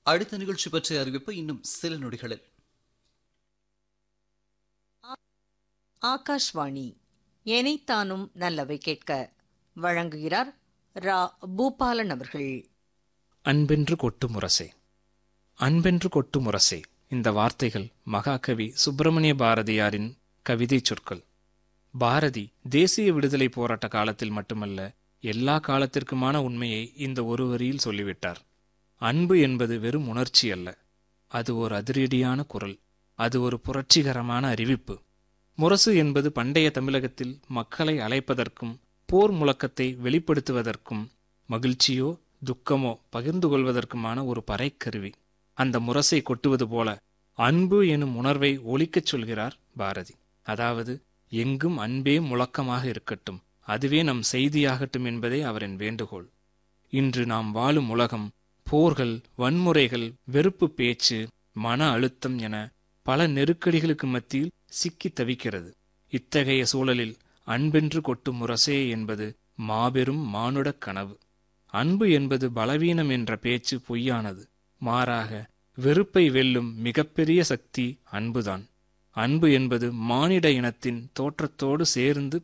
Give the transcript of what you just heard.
அடுத்த நிகழ்ச்சி பற்றிய அறிவிப்பு இன்னும் சில நொடிகளில் ஆகாஷ்வாணி எனைத்தானும் நல்லவை கேட்க வழங்குகிறார் ரா பூபாலன் அவர்கள் அன்பென்று கொட்டு முரசே அன்பென்று கொட்டு முரசே இந்த வார்த்தைகள் மகாகவி சுப்பிரமணிய பாரதியாரின் கவிதை சொற்கள் பாரதி தேசிய விடுதலை போராட்ட காலத்தில் மட்டுமல்ல எல்லா காலத்திற்குமான உண்மையை இந்த ஒரு வரியில் சொல்லிவிட்டார் அன்பு என்பது வெறும் உணர்ச்சி அல்ல அது ஒரு அதிரடியான குரல் அது ஒரு புரட்சிகரமான அறிவிப்பு முரசு என்பது பண்டைய தமிழகத்தில் மக்களை அழைப்பதற்கும் போர் முழக்கத்தை வெளிப்படுத்துவதற்கும் மகிழ்ச்சியோ துக்கமோ பகிர்ந்து கொள்வதற்குமான ஒரு பறைக்கருவி அந்த முரசை கொட்டுவது போல அன்பு எனும் உணர்வை ஒலிக்கச் சொல்கிறார் பாரதி அதாவது எங்கும் அன்பே முழக்கமாக இருக்கட்டும் அதுவே நம் செய்தியாகட்டும் என்பதே அவரின் வேண்டுகோள் இன்று நாம் வாழும் உலகம் போர்கள் வன்முறைகள் வெறுப்பு பேச்சு மன அழுத்தம் என பல நெருக்கடிகளுக்கு மத்தியில் சிக்கி தவிக்கிறது இத்தகைய சூழலில் அன்பென்று கொட்டும் முரசே என்பது மாபெரும் மானுடக் கனவு அன்பு என்பது பலவீனம் என்ற பேச்சு பொய்யானது மாறாக வெறுப்பை வெல்லும் மிகப்பெரிய சக்தி அன்புதான் அன்பு என்பது மானிட இனத்தின் தோற்றத்தோடு சேர்ந்து